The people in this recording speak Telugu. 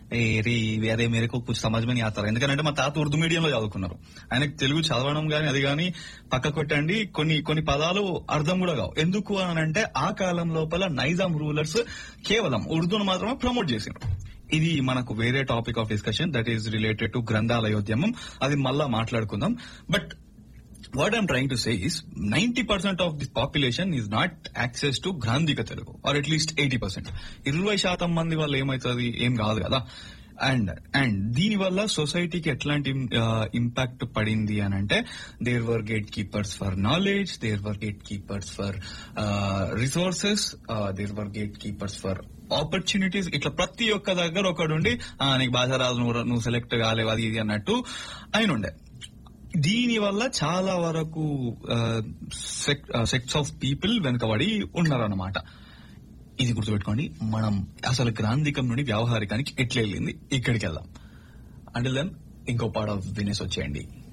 ఏ రే వేరే మేరకు కొంచెం సమజ్ మీద ఆతారు ఎందుకంటే మా తాత ఉర్దూ మీడియంలో చదువుకున్నారు ఆయనకు తెలుగు చదవడం గానీ అది గానీ పక్క కొట్టండి కొన్ని కొన్ని పదాలు అర్థం కూడా కావు ఎందుకు అని అంటే ఆ కాలం లోపల నైజాం రూలర్స్ కేవలం ఉర్దూను మాత్రమే ప్రమోట్ చేసిండ్రు ఇది మనకు వేరే topic of discussion that is related to గ్రంథాలయోద్యమం అది మళ్ళా మాట్లాడుకుందాం but what I'm trying to say is ninety percent of the population is not access to గ్రాంధిక Telugu or at least eighty percent ఇరవై శాతం మంది వాళ్ళు ఏమవుతుంది ఏం కాదు కదా అండ్ అండ్ దీని వల్ల సొసైటీకి ఎట్లాంటి ఇంపాక్ట్ పడింది అని అంటే there were gatekeepers for knowledge there were gatekeepers for resources there were gatekeepers for opportunities ఇట్లా ప్రతి ఒక్క దగ్గర ఒకడుండి "ఆ, నీకు భాష రాదు నువ్వు నువ్వు సెలెక్ట్ కాలేవు అది ఇది అన్నట్టు ఆయన ఉండే దీని వల్ల చాలా వరకు సెక్ట్స్ ఆఫ్ పీపుల్ వెనుకబడి ఉన్నారన్నమాట ఇది గుర్తుపెట్టుకోండి మనం అసలు గ్రాంధికం నుండి వ్యవహారికానికి ఎట్లా వెళ్ళింది ఇక్కడికి వెళ్దాం అంటే దెన్ ఇంకో పాట వినేసి వచ్చేయండి